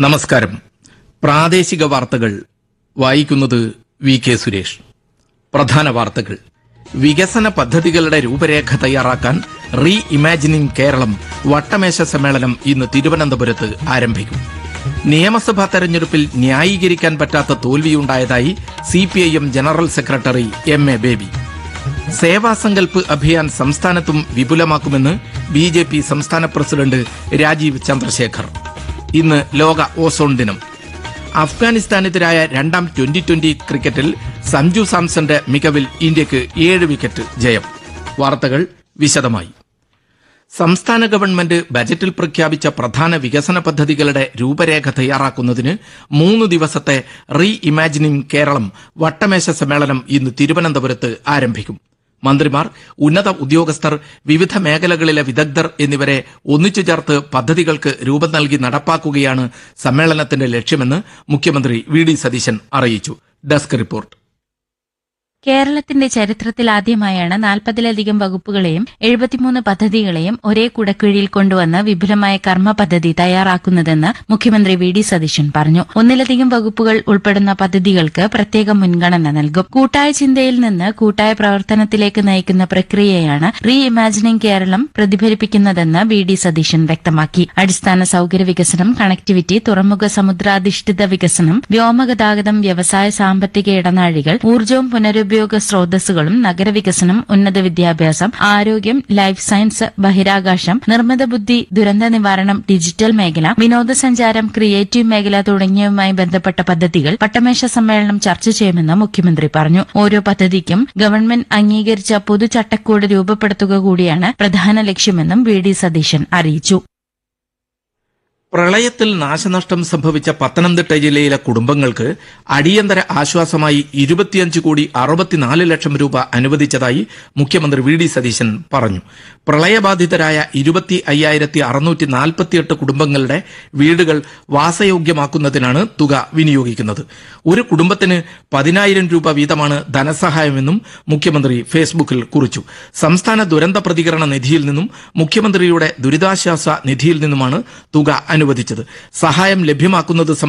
നമസ്കാരം പ്രാദേശിക വാർത്തകൾ വായിക്കുന്നത് വി കെ സുരേഷ് പ്രധാന വാർത്തകൾ വികസന പദ്ധതികളുടെ രൂപരേഖ തയ്യാറാക്കാൻ റീ ഇമാജിനിംഗ് കേരളം വട്ടമേശ സമ്മേളനം ഇന്ന് തിരുവനന്തപുരത്ത് ആരംഭിക്കും നിയമസഭാ തെരഞ്ഞെടുപ്പിൽ ന്യായീകരിക്കാൻ പറ്റാത്ത തോൽവിയുണ്ടായതായി CPIM general secretary M A Baby Sevasankalp Abhiyan സംസ്ഥാനത്തും വിപുലമാക്കുമെന്ന് ബി ജെ പി സംസ്ഥാന പ്രസിഡന്റ് രാജീവ് ചന്ദ്രശേഖർ ഇന്ന് ലോക ഓസോൺ ദിനം അഫ്ഗാനിസ്ഥാനെതിരായ രണ്ടാം ട്വന്റി ട്വന്റി ക്രിക്കറ്റിൽ സഞ്ജു സാംസന്റെ മികവിൽ ഇന്ത്യക്ക് ഏഴ് വിക്കറ്റ് ജയം വാർത്തകൾ വിശദമായി സംസ്ഥാന ഗവൺമെന്റ് ബജറ്റിൽ പ്രഖ്യാപിച്ച പ്രധാന വികസന പദ്ധതികളുടെ രൂപരേഖ തയ്യാറാക്കുന്നതിന് മൂന്ന് ദിവസത്തെ റീ ഇമാജിനിംഗ് കേരളം വട്ടമേശ സമ്മേളനം ഇന്ന് തിരുവനന്തപുരത്ത് ആരംഭിക്കും മന്ത്രിമാർ ഉന്നത ഉദ്യോഗസ്ഥർ വിവിധ മേഖലകളിലെ വിദഗ്ധർ എന്നിവരെ ഒന്നിച്ചു ചേർത്ത് പദ്ധതികൾക്ക് രൂപം നൽകി നടപ്പാക്കുകയാണ് സമ്മേളനത്തിന്റെ ലക്ഷ്യമെന്ന് മുഖ്യമന്ത്രി വി ഡി സതീശൻ അറിയിച്ചു ഡെസ്ക് റിപ്പോർട്ട് കേരളത്തിന്റെ ചരിത്രത്തിൽ ആദ്യമായാണ് നാൽപ്പതിലധികം വകുപ്പുകളെയും എഴുപത്തിമൂന്ന് പദ്ധതികളെയും ഒരേ കുടക്കീഴിൽ കൊണ്ടുവന്ന് വിപുലമായ കർമ്മ പദ്ധതി തയ്യാറാക്കുന്നതെന്ന് മുഖ്യമന്ത്രി വി ഡി സതീശൻ പറഞ്ഞു ഒന്നിലധികം വകുപ്പുകൾ ഉൾപ്പെടുന്ന പദ്ധതികൾക്ക് പ്രത്യേക മുൻഗണന നൽകും കൂട്ടായ ചിന്തയിൽ നിന്ന് കൂട്ടായ പ്രവർത്തനത്തിലേക്ക് നയിക്കുന്ന പ്രക്രിയയാണ് റീ ഇമാജിനിംഗ് കേരളം പ്രതിഫലിപ്പിക്കുന്നതെന്ന് വി ഡി സതീശൻ വ്യക്തമാക്കി അടിസ്ഥാന സൌകര്യ വികസനം കണക്ടിവിറ്റി തുറമുഖ സമുദ്രാധിഷ്ഠിത വികസനം വ്യോമഗതാഗതം വ്യവസായ സാമ്പത്തിക ഇടനാഴികൾ ഊർജ്ജവും പുനരുപയോഗ സ്രോതസ്സുകളും നഗരവികസനം ഉന്നത വിദ്യാഭ്യാസം ആരോഗ്യം ലൈഫ് സയൻസ് ബഹിരാകാശം നിർമ്മിത ബുദ്ധി ദുരന്ത നിവാരണം ഡിജിറ്റൽ മേഖല വിനോദസഞ്ചാരം ക്രിയേറ്റീവ് മേഖല തുടങ്ങിയവയുമായി ബന്ധപ്പെട്ട പദ്ധതികൾ പട്ടമേശ സമ്മേളനം ചർച്ച ചെയ്യുമെന്ന് മുഖ്യമന്ത്രി പറഞ്ഞു ഓരോ പദ്ധതിക്കും ഗവൺമെന്റ് അംഗീകരിച്ച പൊതുചട്ടക്കൂട് രൂപപ്പെടുത്തുക കൂടിയാണ് പ്രധാന ലക്ഷ്യമെന്നും വി ഡി സതീശൻ അറിയിച്ചു പ്രളയത്തിൽ നാശനഷ്ടം സംഭവിച്ച പത്തനംതിട്ട ജില്ലയിലെ കുടുംബങ്ങൾക്ക് അടിയന്തര ആശ്വാസമായി ഇരുപത്തിയഞ്ച് കോടി അറുപത്തിനാല് ലക്ഷം രൂപ അനുവദിച്ചതായി മുഖ്യമന്ത്രി വി ഡി സതീശൻ പറഞ്ഞു പ്രളയബാധിതരായ ഇരുപത്തി അയ്യായിരത്തി അറുന്നൂറ്റി നാൽപ്പത്തിയെട്ട് കുടുംബങ്ങളുടെ വീടുകൾ വാസയോഗ്യമാക്കുന്നതിനാണ് തുക വിനിയോഗിക്കുന്നത് ഒരു കുടുംബത്തിന് പതിനായിരം രൂപ വീതമാണ് ധനസഹായമെന്നും മുഖ്യമന്ത്രി ഫേസ്ബുക്കിൽ കുറിച്ചു സംസ്ഥാന ദുരന്ത പ്രതികരണ നിധിയിൽ നിന്നും മുഖ്യമന്ത്രിയുടെ ദുരിതാശ്വാസ നിധിയിൽ നിന്നുമാണ് തുക അനുവദിച്ചത് സഹായം ലഭ്യമാക്കുന്നത്